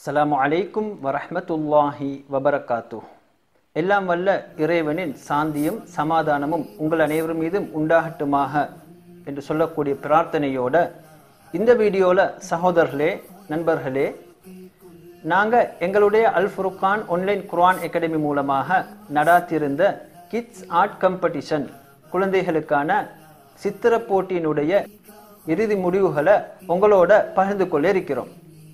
அஸ்ஸலாமு அலைக்கும் வரஹ்மத்துல்லாஹி வபரகாத்து எல்லாம் வல்ல இறைவனின் சாந்தியும் சமாதானமும் உங்கள் அனைவரும் மீதும் உண்டாகட்டுமாக என்று சொல்லக்கூடிய பிரார்த்தனையோட இந்த வீடியோவில் சகோதரர்களே நண்பர்களே நாங்கள் எங்களுடைய அல் ஃபுருக்கான் ஆன்லைன் குர்ஆன் அகாடமி மூலமாக நடாத்திருந்த கிட்ஸ் ஆர்ட் காம்படிஷன் குழந்தைகளுக்கான சித்திர போட்டியினுடைய இறுதி முடிவுகளை உங்களோட பகிர்ந்து கொள்ள இருக்கிறோம்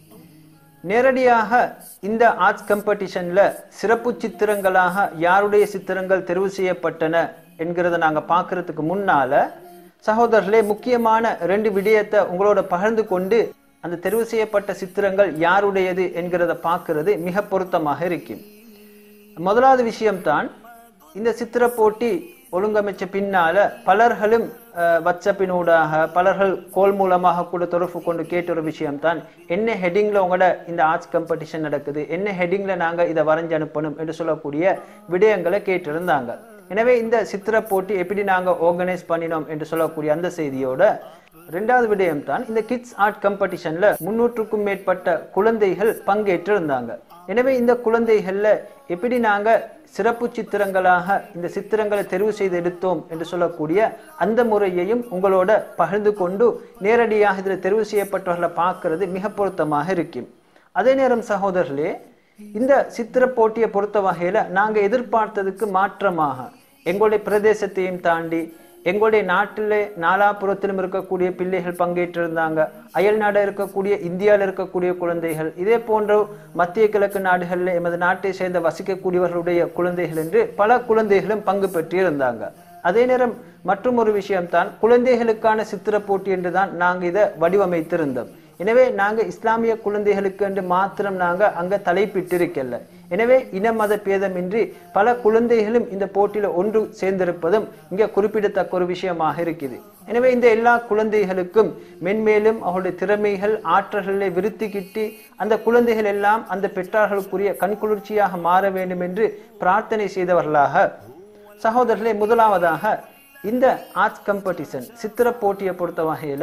நேரடியாக இந்த ஆர்ட்ஸ் காம்படிஷன்ல சிறப்பு சித்திரங்களாக யாருடைய சித்திரங்கள் தெரிவு செய்யப்பட்டன என்கிறத நாங்க பார்க்கறதுக்கு முன்னால சகோதரர்களே முக்கியமான ரெண்டு விடயத்தை உங்களோட பகிர்ந்து கொண்டு அந்த தெரிவு செய்யப்பட்ட சித்திரங்கள் யாருடையது என்கிறத பார்க்கிறது மிக பொருத்தமாக இருக்கும் முதலாவது விஷயம்தான் இந்த சித்திர போட்டி ஒழுங்கமைச்ச பின்னால பலர்களும் வச்சப்பினூடாக பலர்கள் கோல் மூலமாக கூட தொடர்பு கொண்டு கேட்ட ஒரு விஷயம்தான் என்ன ஹெட்டிங்ல உங்களோட இந்த ஆர்ட்ஸ் காம்படிஷன் நடக்குது என்ன ஹெட்டிங்ல நாங்க இதை வரைஞ்சு அனுப்பணும் என்று சொல்லக்கூடிய விடயங்களை கேட்டிருந்தாங்க எனவே இந்த சித்திர போட்டி எப்படி நாங்க ஆர்கனைஸ் பண்ணினோம் என்று சொல்லக்கூடிய அந்த செய்தியோட ரெண்டாவது விடயம் தான் இந்த கிட்ஸ் ஆர்ட் காம்படிஷன்ல முன்னூற்றுக்கும் மேற்பட்ட குழந்தைகள் பங்கேற்றிருந்தாங்க எனவே இந்த குழந்தைகள்ல எப்படி நாங்க சிறப்பு சித்திரங்களாக இந்த சித்திரங்களை தெரிவு செய்து எடுத்தோம் என்று சொல்லக்கூடிய அந்த முறையையும் உங்களோட பகிர்ந்து கொண்டு நேரடியாக இதில் தெரிவு செய்யப்பட்டவர்களை பார்க்கறது மிக பொருத்தமாக இருக்கும் அதே நேரம் சகோதரர்களே இந்த சித்திர போட்டியை பொறுத்த வகையில நாங்க எதிர்பார்த்ததுக்கு மாற்றமாக எங்களுடைய பிரதேசத்தையும் தாண்டி எங்களுடைய நாட்டிலே நாலாபுரத்திலும் இருக்கக்கூடிய பிள்ளைகள் பங்கேற்றிருந்தாங்க அயல் நாடு இருக்கக்கூடிய இந்தியாவில் இருக்கக்கூடிய குழந்தைகள் இதே போன்ற மத்திய கிழக்கு நாடுகளில் எமது நாட்டை சேர்ந்த வசிக்கக்கூடியவர்களுடைய குழந்தைகள் என்று பல குழந்தைகளும் பங்கு பெற்றிருந்தாங்க அதே நேரம் மற்றும் ஒரு விஷயம்தான் குழந்தைகளுக்கான சித்திர போட்டி என்று தான் நாங்கள் இதை வடிவமைத்திருந்தோம் எனவே நாங்க இஸ்லாமிய குழந்தைகளுக்கு என்று மாத்திரம் நாங்க அங்க தலைப்பிட்டிருக்கல எனவே இன மத பேதமின்றி பல குழந்தைகளும் இந்த போட்டியில ஒன்று சேர்ந்திருப்பதும் இங்க குறிப்பிடத்தக்க ஒரு விஷயமாக இருக்குது எனவே இந்த எல்லா குழந்தைகளுக்கும் மென்மேலும் அவருடைய திறமைகள் ஆற்றல்களை விருத்தி கிட்டி அந்த குழந்தைகள் எல்லாம் அந்த பெற்றார்களுக்குரிய கண்குளிர்ச்சியாக மாற வேண்டும் என்று பிரார்த்தனை செய்தவர்களாக சகோதரர்களே முதலாவதாக இந்த ஆர்ட்ஸ் காம்படிஷன் சித்திர போட்டியை பொறுத்த வகையில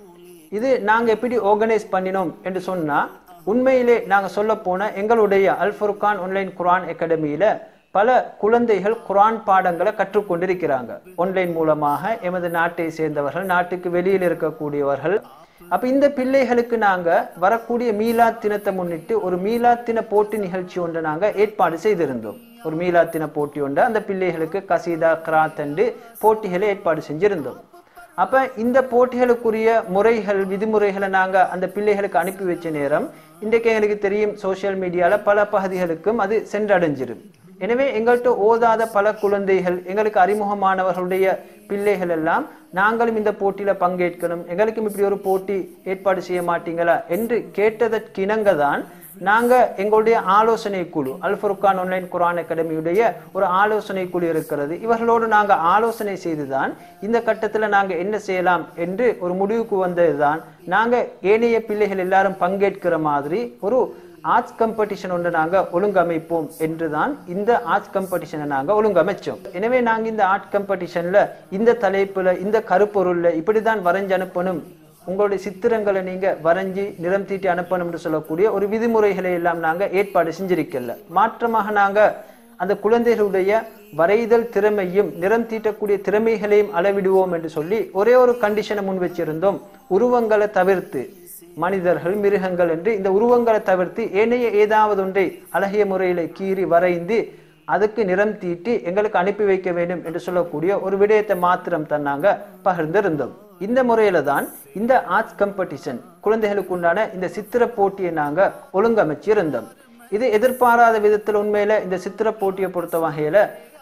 இது நாங்கள் எப்படி ஆர்கனைஸ் பண்ணினோம் என்று சொன்னால் உண்மையிலே நாங்கள் சொல்ல போன எங்களுடைய அல் ஃபுர்கான் ஆன்லைன் குரான் அகாடமியில் பல குழந்தைகள் குரான் பாடங்களை கற்றுக்கொண்டிருக்கிறாங்க ஆன்லைன் மூலமாக எமது நாட்டை சேர்ந்தவர்கள் நாட்டுக்கு வெளியில் இருக்கக்கூடியவர்கள் அப்ப இந்த பிள்ளைகளுக்கு நாங்க வரக்கூடிய மீலாத் தினத்தை முன்னிட்டு ஒரு மீலாத் தின போட்டி நிகழ்ச்சி ஒன்று நாங்க ஏற்பாடு செய்திருந்தோம் ஒரு மீலாத் தின போட்டி ஒன்று அந்த பிள்ளைகளுக்கு கசீதா கிராத் என்று போட்டிகளை ஏற்பாடு செஞ்சிருந்தோம் அப்ப இந்த போட்டிகளுக்குரிய முறைகள் விதிமுறைகளை நாங்க அந்த பிள்ளைகளுக்கு அனுப்பி வச்ச நேரம் இன்றைக்கு எங்களுக்கு தெரியும் சோசியல் மீடியால பல பகுதிகளுக்கும் அது சென்றடைஞ்சிரும் எனவே எங்கள்கிட்ட ஓதாத பல குழந்தைகள் எங்களுக்கு அறிமுகமானவர்களுடைய பிள்ளைகள் எல்லாம் நாங்களும் இந்த போட்டியில பங்கேற்கணும் எங்களுக்கும் இப்படி ஒரு போட்டி ஏற்பாடு செய்ய மாட்டீங்களா என்று கேட்டதற்கிணங்க தான் நாங்க எங்களுடைய ஆலோசனை குழு அல் ஃபுர்கான் ஆன்லைன் குரான் அகாடமியுடைய ஒரு ஆலோசனை குழு இருக்கிறது இவர்களோடு நாங்க ஆலோசனை செய்துதான் இந்த கட்டத்துல நாங்க என்ன செய்யலாம் என்று ஒரு முடிவுக்கு வந்ததுதான் நாங்க ஏனைய பிள்ளைகள் எல்லாரும் பங்கேற்கிற மாதிரி ஒரு ஆர்ட்ஸ் காம்படிஷன் ஒன்று நாங்க ஒழுங்கமைப்போம் என்றுதான் இந்த ஆர்ட்ஸ் காம்படிஷனை நாங்க ஒழுங்கமைச்சோம் எனவே நாங்க இந்த ஆர்ட் காம்படிஷன்ல இந்த தலைப்புல இந்த கருப்பொருள்ல இப்படிதான் வரைஞ்சு அனுப்பணும் உங்களுடைய சித்திரங்களை நீங்க வரைஞ்சி நிறம் தீட்டி அனுப்பணும்னு சொல்லக்கூடிய ஒரு விதிமுறைகளை எல்லாம் நாங்க ஏற்பாடு செஞ்சிருக்கல மாற்றமாக நாங்க அந்த குழந்தைகளுடைய வரைதல் திறமையும் நிறம் தீட்டக்கூடிய திறமைகளையும் அளவிடுவோம் என்று சொல்லி ஒரே ஒரு கண்டிஷனை முன் வச்சிருந்தோம் உருவங்களை தவிர்த்து மனிதர்கள் மிருகங்கள் என்று இந்த உருவங்களை தவிர்த்து ஏனைய ஏதாவது ஒன்றை அழகிய முறையில கீறி வரைந்து அதுக்கு நிறம் தீட்டி எங்களுக்கு அனுப்பி வைக்க வேண்டும் என்று சொல்லக்கூடிய ஒரு விடயத்தை மாத்திரம் தான் நாங்க பகிர்ந்திருந்தோம் இந்த முறையில தான் இந்த ஆர்ட்ஸ் காம்படிஷன் குழந்தைகளுக்கு உண்டான இந்த சித்திர போட்டியை நாங்க ஒழுங்கமைச்சிருந்தோம் இது எதிர்பாராத விதத்தில் உண்மையில இந்த சித்திர போட்டியை பொறுத்த வகையில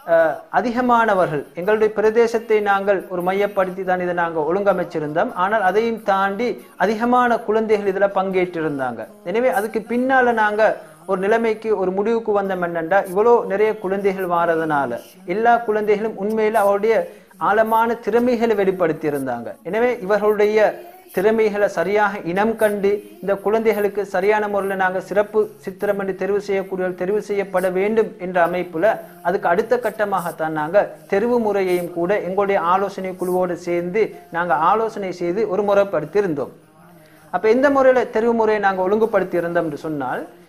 அதிகமானவர்கள் எங்களுடைய பிரதேசத்தை நாங்கள் ஒரு மையப்படுத்தி தான் இதை நாங்கள் ஒழுங்கமைச்சிருந்தோம் ஆனால் அதையும் தாண்டி அதிகமான குழந்தைகள் இதில் பங்கேற்றிருந்தாங்க எனவே அதுக்கு பின்னால நாங்க ஒரு நிலைமைக்கு ஒரு முடிவுக்கு வந்தோம் என்னண்டா இவ்வளோ நிறைய குழந்தைகள் வாரதுனால எல்லா குழந்தைகளும் உண்மையில அவருடைய ஆழமான திறமைகளை வெளிப்படுத்தி இருந்தாங்க எனவே இவர்களுடைய திறமைகளை சரியாக இனம் கண்டு இந்த குழந்தைகளுக்கு சரியான முறையில் நாங்கள் சிறப்பு சித்திரம் என்று தெரிவு செய்யக்கூடிய தெரிவு செய்யப்பட வேண்டும் என்ற அமைப்புல அதுக்கு அடுத்த கட்டமாகத்தான் நாங்கள் தெரிவு முறையையும் கூட எங்களுடைய ஆலோசனை குழுவோடு சேர்ந்து நாங்கள் ஆலோசனை செய்து ஒரு முறைப்படுத்தி இருந்தோம் அப்ப எந்த முறையில தெரிவு முறையை நாங்கள் ஒழுங்குபடுத்தி இருந்தோம் என்று சொன்னால்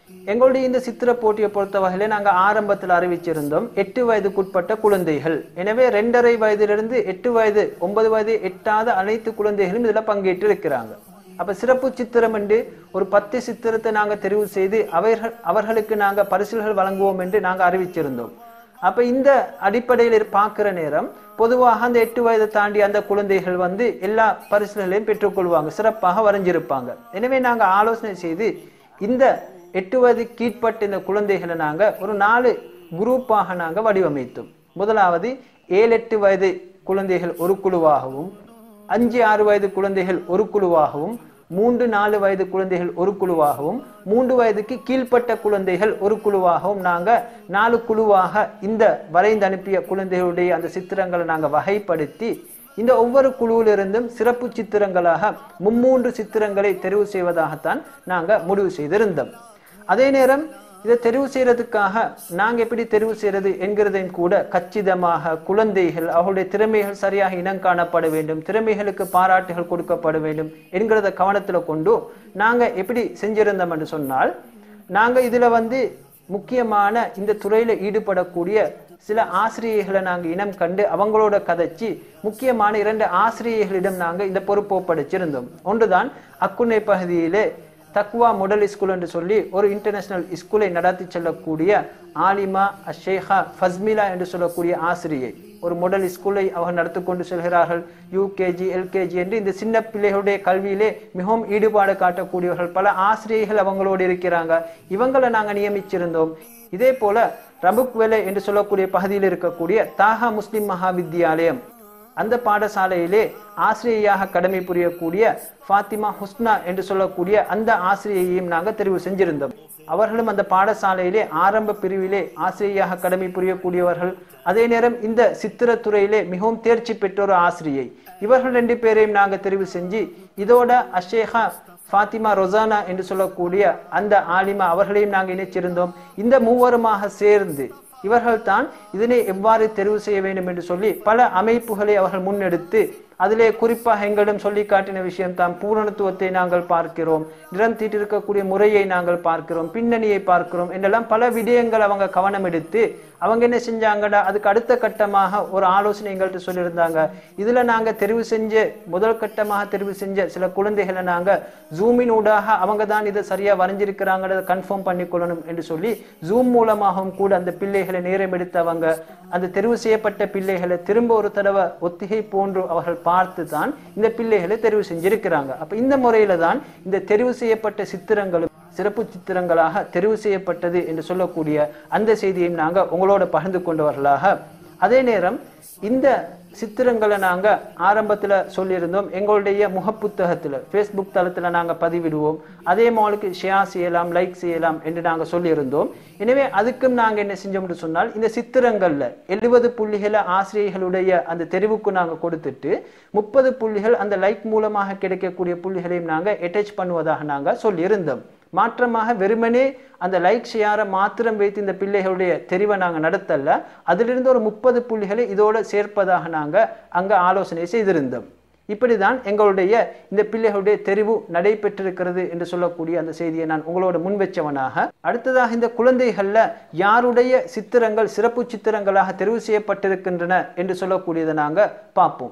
எங்களுடைய இந்த சித்திர போட்டியை பொறுத்த வகையில நாங்க ஆரம்பத்தில் அறிவிச்சிருந்தோம் எட்டு வயதுக்குட்பட்ட குழந்தைகள் எனவே ரெண்டரை வயதிலிருந்து எட்டு வயது ஒன்பது வயது எட்டாத அனைத்து குழந்தைகளும் இதுல பங்கேற்று இருக்கிறாங்க அப்ப சிறப்பு சித்திரம் என்று ஒரு பத்து சித்திரத்தை நாங்க தெரிவு செய்து அவர்கள் அவர்களுக்கு நாங்க பரிசுகள் வழங்குவோம் என்று நாங்க அறிவிச்சிருந்தோம் அப்ப இந்த அடிப்படையில் பார்க்கிற நேரம் பொதுவாக அந்த எட்டு வயதை தாண்டி அந்த குழந்தைகள் வந்து எல்லா பரிசுகளையும் பெற்றுக்கொள்வாங்க சிறப்பாக வரைஞ்சிருப்பாங்க எனவே நாங்க ஆலோசனை செய்து இந்த எட்டு வயது கீழ்ப்பட்ட இந்த குழந்தைகளை நாங்க ஒரு நாலு குரூப்பாக நாங்க வடிவமைத்தோம் முதலாவது ஏழு எட்டு வயது குழந்தைகள் ஒரு குழுவாகவும் அஞ்சு ஆறு வயது குழந்தைகள் ஒரு குழுவாகவும் மூன்று நாலு வயது குழந்தைகள் ஒரு குழுவாகவும் மூன்று வயதுக்கு கீழ்ப்பட்ட குழந்தைகள் ஒரு குழுவாகவும் நாங்க நாலு குழுவாக இந்த வரைந்து அனுப்பிய குழந்தைகளுடைய அந்த சித்திரங்களை நாங்க வகைப்படுத்தி இந்த ஒவ்வொரு குழுவிலிருந்தும் சிறப்பு சித்திரங்களாக மும்மூன்று சித்திரங்களை தெரிவு செய்வதாகத்தான் நாங்க முடிவு செய்திருந்தோம் அதே நேரம் இதை தெரிவு செய்யறதுக்காக நாங்க எப்படி தெரிவு செய்யறது என்கிறதையும் கூட கச்சிதமாக குழந்தைகள் அவர்களுடைய திறமைகள் சரியாக இனம் காணப்பட வேண்டும் திறமைகளுக்கு பாராட்டுகள் கொடுக்கப்பட வேண்டும் என்கிறத கவனத்துல கொண்டு நாங்க எப்படி செஞ்சிருந்தோம் என்று சொன்னால் நாங்க இதுல வந்து முக்கியமான இந்த துறையில ஈடுபடக்கூடிய சில ஆசிரியர்களை நாங்க இனம் கண்டு அவங்களோட கதைச்சு முக்கியமான இரண்டு ஆசிரியர்களிடம் நாங்க இந்த பொறுப்பு ஒப்படைச்சிருந்தோம் ஒன்றுதான் அக்குனை பகுதியிலே தக்வா மொடல் ஸ்கூல் என்று சொல்லி ஒரு இன்டர்நேஷனல் ஸ்கூலை நடத்தி செல்லக்கூடிய ஆலிமா அஷேஹா ஃபஸ்மிலா என்று சொல்லக்கூடிய ஆசிரியை ஒரு மொடல் ஸ்கூலை அவர் நடத்தி கொண்டு செல்கிறார்கள் யூகேஜி எல்கேஜி என்று இந்த சின்ன பிள்ளைகளுடைய கல்வியிலே மிகவும் ஈடுபாடு காட்டக்கூடியவர்கள் பல ஆசிரியர்கள் அவங்களோடு இருக்கிறாங்க இவங்களை நாங்க நியமிச்சிருந்தோம் இதே போல ரபுக்வெலே என்று சொல்லக்கூடிய பகுதியில் இருக்கக்கூடிய தாகா முஸ்லிம் மகா வித்யாலயம் அந்த பாடசாலையிலே ஆசிரியையாக கடமை புரியக்கூடிய ஃபாத்திமா ஹுஸ்னா என்று சொல்லக்கூடிய அந்த ஆசிரியையும் நாங்கள் தெரிவு செஞ்சிருந்தோம் அவர்களும் அந்த பாடசாலையிலே ஆரம்ப பிரிவிலே ஆசிரியையாக கடமை புரியக்கூடியவர்கள் அதே நேரம் இந்த சித்திரத்துறையிலே மிகவும் தேர்ச்சி பெற்ற ஒரு ஆசிரியை இவர்கள் ரெண்டு பேரையும் நாங்கள் தெரிவு செஞ்சு இதோட அஷேகா ஃபாத்திமா ரொசானா என்று சொல்லக்கூடிய அந்த ஆலிமா அவர்களையும் நாங்கள் இணைச்சிருந்தோம் இந்த மூவருமாக சேர்ந்து இவர்கள் தான் இதனை எவ்வாறு தெரிவு செய்ய வேண்டும் என்று சொல்லி பல அமைப்புகளை அவர்கள் முன்னெடுத்து அதிலே குறிப்பாக எங்களிடம் சொல்லி காட்டின விஷயம் தான் பூரணத்துவத்தை நாங்கள் பார்க்கிறோம் நிறம் தீட்டிருக்கக்கூடிய முறையை நாங்கள் பார்க்கிறோம் பின்னணியை பார்க்கிறோம் என்றெல்லாம் பல விடயங்கள் அவங்க கவனம் எடுத்து அவங்க என்ன செஞ்சாங்கடா அதுக்கு அடுத்த கட்டமாக ஒரு ஆலோசனை எங்கள்கிட்ட சொல்லியிருந்தாங்க இதுல நாங்க தெரிவு செஞ்ச முதல் கட்டமாக தெரிவு செஞ்ச சில குழந்தைகளை நாங்க ஜூமின் ஊடாக அவங்க தான் இதை சரியா வரைஞ்சிருக்கிறாங்கிறத கன்ஃபார்ம் பண்ணிக்கொள்ளணும் என்று சொல்லி ஜூம் மூலமாகவும் கூட அந்த பிள்ளைகளை நேரம் எடுத்து அவங்க அந்த தெரிவு செய்யப்பட்ட பிள்ளைகளை திரும்ப ஒரு தடவை ஒத்திகை போன்று அவர்கள் பார்த்து தான் இந்த பிள்ளைகளை தெரிவு செஞ்சிருக்கிறாங்க அப்ப இந்த முறையில தான் இந்த தெரிவு செய்யப்பட்ட சித்திரங்களும் சிறப்பு சித்திரங்களாக தெரிவு செய்யப்பட்டது என்று சொல்லக்கூடிய அந்த செய்தியையும் நாங்க உங்களோட பகிர்ந்து கொண்டவர்களாக அதே நேரம் இந்த சித்திரங்களை நாங்க ஆரம்பத்துல சொல்லியிருந்தோம் எங்களுடைய முகப்புத்தகத்துல ஃபேஸ்புக் தளத்துல நாங்க பதிவிடுவோம் அதே மாலுக்கு ஷேர் செய்யலாம் லைக் செய்யலாம் என்று நாங்க சொல்லியிருந்தோம் எனவே அதுக்கும் நாங்க என்ன செஞ்சோம்னு சொன்னால் இந்த சித்திரங்கள்ல எழுபது புள்ளிகளை ஆசிரியர்களுடைய அந்த தெரிவுக்கு நாங்க கொடுத்துட்டு முப்பது புள்ளிகள் அந்த லைக் மூலமாக கிடைக்கக்கூடிய புள்ளிகளையும் நாங்க அட்டாச் பண்ணுவதாக நாங்க சொல்லியிருந்தோம் மாற்றமாக வெறுமனே அந்த லைக் ஷேரை மாத்திரம் வைத்து இந்த பிள்ளைகளுடைய தெரிவை நாங்கள் நடத்தல அதிலிருந்து ஒரு முப்பது புள்ளிகளை இதோட சேர்ப்பதாக நாங்கள் அங்கே ஆலோசனை செய்திருந்தோம் இப்படிதான் எங்களுடைய இந்த பிள்ளைகளுடைய தெரிவு நடைபெற்றிருக்கிறது என்று சொல்லக்கூடிய அந்த செய்தியை நான் உங்களோட முன்வச்சவனாக அடுத்ததாக இந்த குழந்தைகள்ல யாருடைய சித்திரங்கள் சிறப்பு சித்திரங்களாக தெரிவு செய்யப்பட்டிருக்கின்றன என்று சொல்லக்கூடியதை நாங்கள் பார்ப்போம்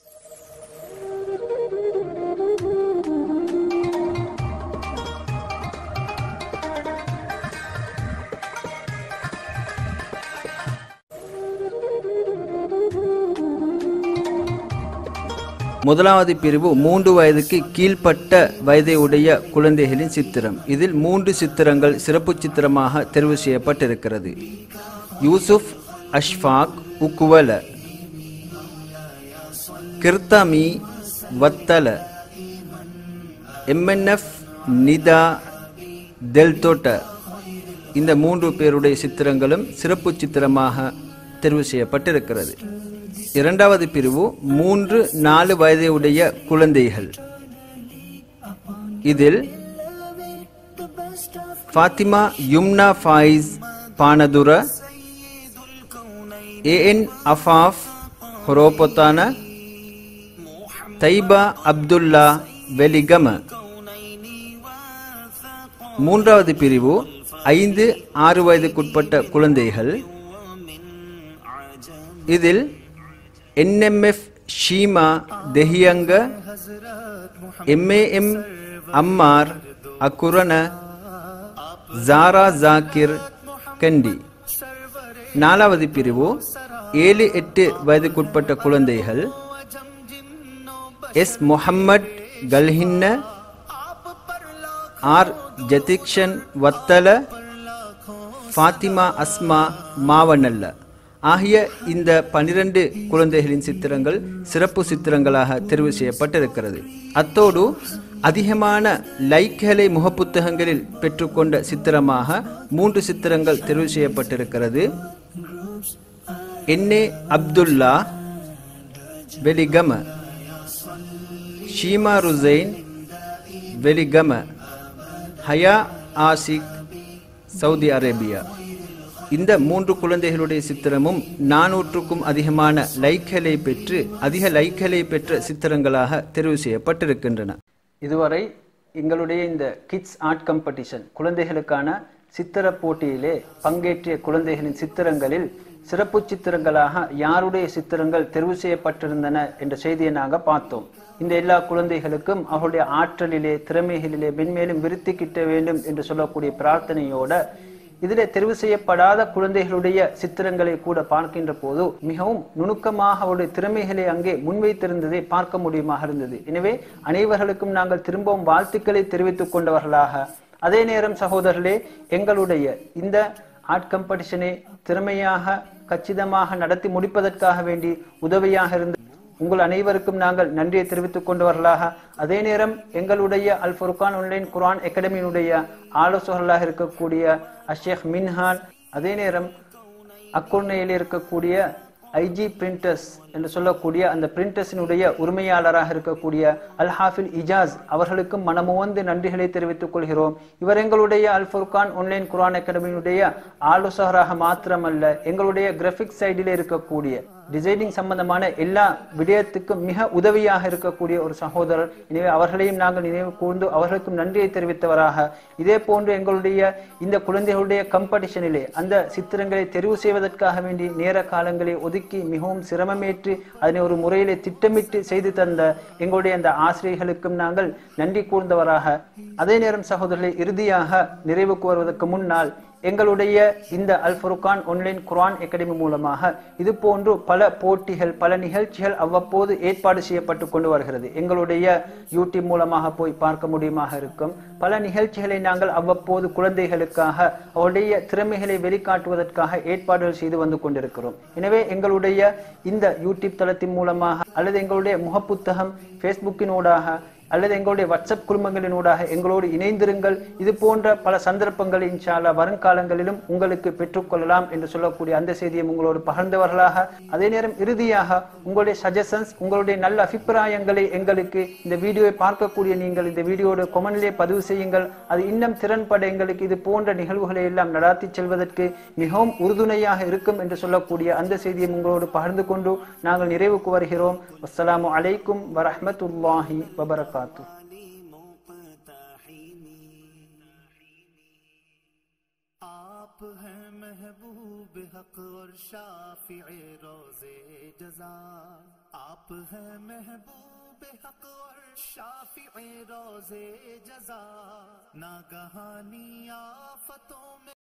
முதலாவது பிரிவு மூன்று வயதுக்கு கீழ்ப்பட்ட வயதை உடைய குழந்தைகளின் சித்திரம் இதில் மூன்று சித்திரங்கள் சிறப்பு சித்திரமாக தெரிவு செய்யப்பட்டிருக்கிறது யூசுப் அஷ்ஃபாக் உக்குவல கிர்தமி வத்தல எம்என்எஃப் நிதா டெல்தோட்ட இந்த மூன்று பேருடைய சித்திரங்களும் சிறப்பு சித்திரமாக தெரிவு செய்யப்பட்டிருக்கிறது இரண்டாவது பிரிவு மூன்று நாலு வயதை உடைய குழந்தைகள் இதில் ஃபாத்திமா யும்னா ஃபாயிஸ் பானதுர ஏஎன் அஃபாஃப் ஹொரோபொத்தான தைபா அப்துல்லா வெலிகம மூன்றாவது பிரிவு ஐந்து ஆறு வயதுக்குட்பட்ட குழந்தைகள் இதில் என்எம்எஃப் ஷீமா தெஹியங்க எம்ஏஎம் அம்மார் அக்குரன ஜாரா ஜாக்கிர் கண்டி நாலாவது பிரிவு ஏழு எட்டு வயதுக்குட்பட்ட குழந்தைகள் எஸ் முஹம்மட் கல்ஹின்ன ஆர் ஜதிக்ஷன் வத்தல ஃபாத்திமா அஸ்மா மாவனல்ல ஆகிய இந்த பனிரெண்டு குழந்தைகளின் சித்திரங்கள் சிறப்பு சித்திரங்களாக தெரிவு செய்யப்பட்டிருக்கிறது அத்தோடு அதிகமான லைக்களை முகப்புத்தகங்களில் பெற்றுக்கொண்ட சித்திரமாக மூன்று சித்திரங்கள் தெரிவு செய்யப்பட்டிருக்கிறது என்னே அப்துல்லா வெலிகம ஷீமா ருசைன் வெலிகம ஹயா ஆசிக் சவுதி அரேபியா இந்த மூன்று குழந்தைகளுடைய சித்திரமும் நானூற்றுக்கும் அதிகமான லைக்களை பெற்று அதிக லைக்களை பெற்ற சித்திரங்களாக தெரிவு செய்யப்பட்டிருக்கின்றன இதுவரை எங்களுடைய இந்த கிட்ஸ் ஆர்ட் காம்படிஷன் குழந்தைகளுக்கான சித்திர போட்டியிலே பங்கேற்றிய குழந்தைகளின் சித்திரங்களில் சிறப்பு சித்திரங்களாக யாருடைய சித்திரங்கள் தெரிவு செய்யப்பட்டிருந்தன என்ற செய்தியை நாங்கள் பார்த்தோம் இந்த எல்லா குழந்தைகளுக்கும் அவருடைய ஆற்றலிலே திறமைகளிலே மென்மேலும் விருத்தி கிட்ட வேண்டும் என்று சொல்லக்கூடிய பிரார்த்தனையோட இதிலே தெரிவு செய்யப்படாத குழந்தைகளுடைய சித்திரங்களை கூட பார்க்கின்ற போது மிகவும் நுணுக்கமாக அவருடைய திறமைகளை அங்கே முன்வைத்திருந்ததை பார்க்க முடியுமாக இருந்தது எனவே அனைவர்களுக்கும் நாங்கள் திரும்பவும் வாழ்த்துக்களை தெரிவித்துக் கொண்டவர்களாக அதே நேரம் சகோதரர்களே எங்களுடைய இந்த ஆர்ட் காம்படிஷனை திறமையாக கச்சிதமாக நடத்தி முடிப்பதற்காக வேண்டி உதவியாக இருந்து உங்கள் அனைவருக்கும் நாங்கள் நன்றியை தெரிவித்துக் கொண்டவர்களாக அதே நேரம் எங்களுடைய அல் ஃபுர்கான் ஆன்லைன் குர்ஆன் அகாடமியினுடைய ஆலோசகர்களாக இருக்கக்கூடிய அஷேக் மின்ஹான் அதே நேரம் அக்குர்ணையில் இருக்கக்கூடிய ஐஜி பிரிண்டர்ஸ் என்று சொல்லக்கூடிய அந்த பிரிண்டர்ஸினுடைய உரிமையாளராக இருக்கக்கூடிய அல் ஹாஃபில் இஜாஸ் அவர்களுக்கும் மனமுவந்து நன்றிகளை தெரிவித்துக் கொள்கிறோம் இவர் எங்களுடைய அல் ஃபுர்கான் ஆன்லைன் குர்ஆன் அகாடமியினுடைய ஆலோசகராக மாத்திரமல்ல எங்களுடைய கிராபிக் சைடில் இருக்கக்கூடிய டிசைனிங் சம்பந்தமான எல்லா விடயத்துக்கும் மிக உதவியாக இருக்கக்கூடிய ஒரு சகோதரர் எனவே அவர்களையும் நாங்கள் நினைவு கூர்ந்து அவர்களுக்கும் நன்றியை தெரிவித்தவராக இதே போன்று எங்களுடைய இந்த குழந்தைகளுடைய கம்படிஷனிலே அந்த சித்திரங்களை தெரிவு செய்வதற்காக வேண்டி நேர காலங்களை ஒதுக்கி மிகவும் சிரமமேற்று அதனை ஒரு முறையிலே திட்டமிட்டு செய்து தந்த எங்களுடைய அந்த ஆசிரியர்களுக்கும் நாங்கள் நன்றி கூர்ந்தவராக அதே நேரம் சகோதரர்களை இறுதியாக நிறைவுக்கு வருவதற்கு முன்னால் எங்களுடைய இந்த Al Furqan online Quran academy மூலமாக இது போன்று பல போட்டிகள் பல நிகழ்ச்சிகள் அவ்வப்போது ஏற்பாடு செய்யப்பட்டு கொண்டு வருகிறது எங்களுடைய யூடியூப் மூலமாக போய் பார்க்க முடியுமாக இருக்கும் பல நிகழ்ச்சிகளை நாங்கள் அவ்வப்போது குழந்தைகளுக்காக அவருடைய திறமைகளை வெளிக்காட்டுவதற்காக ஏற்பாடுகள் செய்து வந்து கொண்டிருக்கிறோம் எனவே எங்களுடைய இந்த யூடியூப் தளத்தின் மூலமாக அல்லது எங்களுடைய முகப்புத்தகம் ஃபேஸ்புக்கினூடாக அல்லது எங்களுடைய வாட்ஸ்அப் குழுமங்களினூடாக எங்களோடு இணைந்திருங்கள் இது போன்ற பல சந்தர்ப்பங்களை இன்ஷால்லா வருங்காலங்களிலும் உங்களுக்கு பெற்றுக்கொள்ளலாம் என்று சொல்லக்கூடிய அந்த செய்தியை உங்களோடு பகிர்ந்தவர்களாக அதே நேரம் இறுதியாக உங்களுடைய சஜஷன்ஸ் உங்களுடைய நல்ல அபிப்பிராயங்களை எங்களுக்கு இந்த வீடியோவை பார்க்கக்கூடிய நீங்கள் இந்த வீடியோட கொமெண்ட்லேயே பதிவு செய்யுங்கள் அது இன்னும் திறன்பட எங்களுக்கு இது போன்ற நிகழ்வுகளை எல்லாம் நடாத்தி செல்வதற்கு மிகவும் உறுதுணையாக இருக்கும் என்று சொல்லக்கூடிய அந்த செய்தியை உங்களோடு பகிர்ந்து கொண்டு நாங்கள் நிறைவுக்கு வருகிறோம் அஸ்ஸலாமு அலைக்கும் வரஹ்மத்துல்லாஹி வபரகாத்து आप हैं महबूब हक और शाफि रोजे जजा आप हैं महबूब हक और शाफि रोजे जजा ना कहानी आफतों में